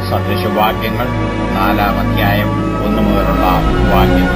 സദൃശവാക്യങ്ങൾ നാലാം അധ്യായം ഒന്നു മുതലുള്ള വാക്യങ്ങൾ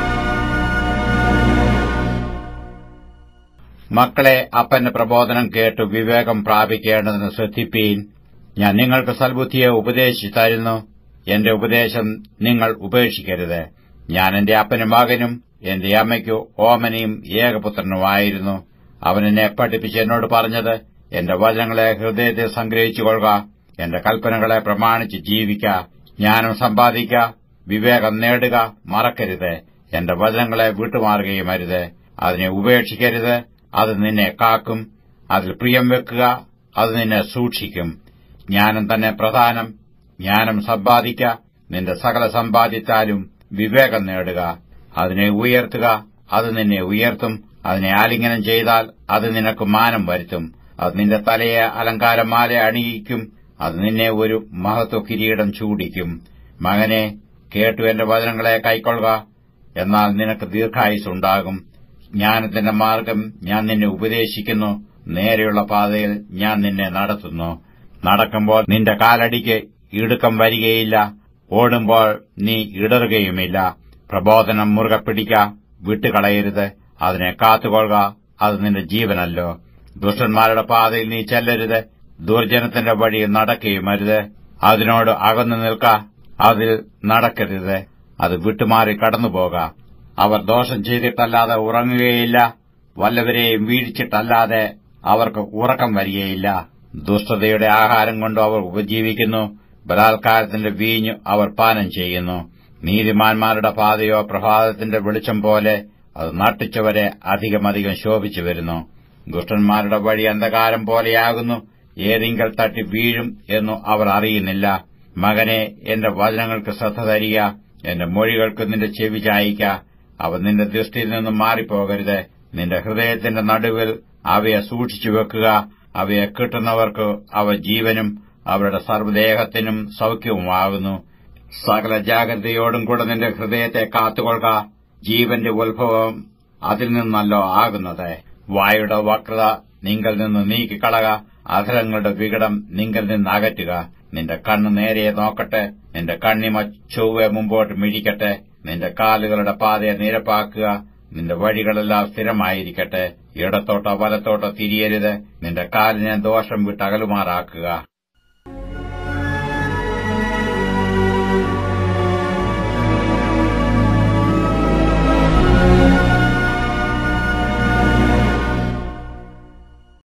മക്കളെ അപ്പന്റെ പ്രബോധനം കേട്ട് വിവേകം പ്രാപിക്കേണ്ടതിന് ശ്രദ്ധിപ്പീൻ ഞാൻ നിങ്ങൾക്ക് സൽബുദ്ധിയെ ഉപദേശിച്ചു തരുന്നു എന്റെ ഉപദേശം നിങ്ങൾ ഉപേക്ഷിക്കരുത് ഞാൻ എന്റെ അപ്പനും മകനും എന്റെ അമ്മയ്ക്കു ഓമനയും ഏകപുത്രനുമായിരുന്നു അവൻ എന്നെ പഠിപ്പിച്ച് എന്നോട് പറഞ്ഞത് എന്റെ വചനങ്ങളെ ഹൃദയത്തിൽ സംഗ്രഹിച്ചുകൊള്ളുക എന്റെ കൽപ്പനകളെ പ്രമാണിച്ച് ജീവിക്ക ജ്ഞാനം സമ്പാദിക്ക വിവേകം നേടുക മറക്കരുത് എന്റെ വചനങ്ങളെ വിട്ടുമാറുകയും അരുത് അതിനെ ഉപേക്ഷിക്കരുത് അത് നിന്നെ കാക്കും അതിൽ പ്രിയം വെക്കുക അത് നിന്നെ സൂക്ഷിക്കും ജ്ഞാനം തന്നെ പ്രധാനം ജ്ഞാനം സമ്പാദിക്ക നിന്റെ സകല സമ്പാദിത്താലും വിവേകം നേടുക അതിനെ ഉയർത്തുക അത് നിന്നെ ഉയർത്തും അതിനെ ആലിംഗനം ചെയ്താൽ അത് നിനക്ക് മാനം വരുത്തും അത് നിന്റെ തലയെ അലങ്കാരമാല അണിയിക്കും അത് നിന്നെ ഒരു മഹത്വ കിരീടം ചൂടിക്കും മകനെ കേട്ടു എന്റെ വചനങ്ങളെ കൈക്കൊള്ളുക എന്നാൽ നിനക്ക് ദീർഘായുസുണ്ടാകും ജ്ഞാനത്തിന്റെ മാർഗം ഞാൻ നിന്നെ ഉപദേശിക്കുന്നു നേരെയുള്ള പാതയിൽ ഞാൻ നിന്നെ നടത്തുന്നു നടക്കുമ്പോൾ നിന്റെ കാലടിക്ക് ഇടുക്കം വരികയില്ല ഓടുമ്പോൾ നീ ഇടറുകയുമില്ല പ്രബോധനം മുറുകെ പിടിക്ക വിട്ടുകളയരുത് അതിനെ കാത്തുകൊള്ളുക അത് നിന്റെ ജീവനല്ലോ ദുഷ്ടന്മാരുടെ പാതയിൽ നീ ചെല്ലരുത് ദുർജനത്തിന്റെ വഴിയിൽ നടക്കുകയും അരുത് അതിനോട് അകന്നു നിൽക്ക അതിൽ നടക്കരുത് അത് വിട്ടുമാറി കടന്നുപോക അവർ ദോഷം ചെയ്തിട്ടല്ലാതെ ഉറങ്ങുകയില്ല വല്ലവരെയും വീഴ്ചിട്ടല്ലാതെ അവർക്ക് ഉറക്കം വരികയില്ല ദുഷ്ടതയുടെ ആഹാരം കൊണ്ട് അവർ ഉപജീവിക്കുന്നു ബലാത്കാരത്തിന്റെ വീഞ്ഞു അവർ പാനം ചെയ്യുന്നു നീതിമാന്മാരുടെ പാതയോ പ്രഭാതത്തിന്റെ വെളിച്ചം പോലെ അത് നട്ടിച്ചവരെ അധികമധികം ശോഭിച്ചു വരുന്നു ദുഷ്ടന്മാരുടെ വഴി അന്ധകാരം പോലെയാകുന്നു ഏതെങ്കിൽ തട്ടി വീഴും എന്നു അവർ അറിയുന്നില്ല മകനെ എന്റെ വചനങ്ങൾക്ക് ശ്രദ്ധ തരിക എന്റെ മൊഴികൾക്ക് നിന്റെ ചെവി ചായിക്ക അവ നിന്റെ ദൃഷ്ടിയിൽ നിന്നും മാറിപ്പോകരുത് നിന്റെ ഹൃദയത്തിന്റെ നടുവിൽ അവയെ സൂക്ഷിച്ചു വെക്കുക അവയെ കിട്ടുന്നവർക്ക് അവ ജീവനും അവരുടെ സർവ്വദേഹത്തിനും സൌഖ്യവുമാകുന്നു സകല ജാഗ്രതയോടും കൂടെ നിന്റെ ഹൃദയത്തെ കാത്തുകൊള്ളുക ജീവന്റെ ഉത്ഭവം അതിൽ നിന്നല്ലോ ആകുന്നത് വായുടെ വക്രത നിങ്ങൾ നിന്ന് നീക്കിക്കളക അധരങ്ങളുടെ വികടം നിങ്ങൾ നിന്ന് അകറ്റുക നിന്റെ കണ്ണ് നേരെ നോക്കട്ടെ നിന്റെ കണ്ണിമ ചൊവ്വെ മുമ്പോട്ട് മിഴിക്കട്ടെ നിന്റെ കാലുകളുടെ പാതയെ നിരപ്പാക്കുക നിന്റെ വഴികളെല്ലാം സ്ഥിരമായിരിക്കട്ടെ ഇടത്തോട്ടോ വലത്തോട്ടോ തിരിയരുത് നിന്റെ കാലിനെ ദോഷം വിട്ടകലുമാറാക്കുക